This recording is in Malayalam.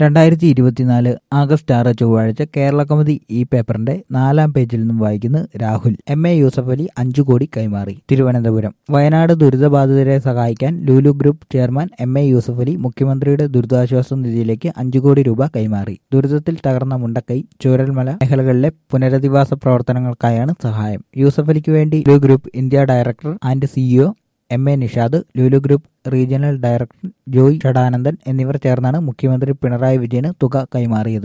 രണ്ടായിരത്തി ഇരുപത്തിനാല് ആഗസ്റ്റ് ആറ് ചൊവ്വാഴ്ച കേരള കൗമുദി ഈ പേപ്പറിന്റെ നാലാം പേജിൽ നിന്നും വായിക്കുന്നു രാഹുൽ എം എ യൂസഫ് അലി അഞ്ചു കോടി കൈമാറി തിരുവനന്തപുരം വയനാട് ദുരിതബാധിതരെ സഹായിക്കാൻ Lulu group chairman M A Yusuf Ali മുഖ്യമന്ത്രിയുടെ ദുരിതാശ്വാസ നിധിയിലേക്ക് അഞ്ചു കോടി രൂപ കൈമാറി ദുരിതത്തിൽ തകർന്ന മുണ്ടക്കൈ ചൂരൽമല മേഖലകളിലെ പുനരധിവാസ പ്രവർത്തനങ്ങൾക്കായാണ് സഹായം യൂസഫ് അലിക്ക് വേണ്ടി Lulu group India director and CEO M A Nishad Lulu group regional director Joy Shadanandan എന്നിവർ ചേർന്നാണ് മുഖ്യമന്ത്രി പിണറായി വിജയന് തുക കൈമാറിയത്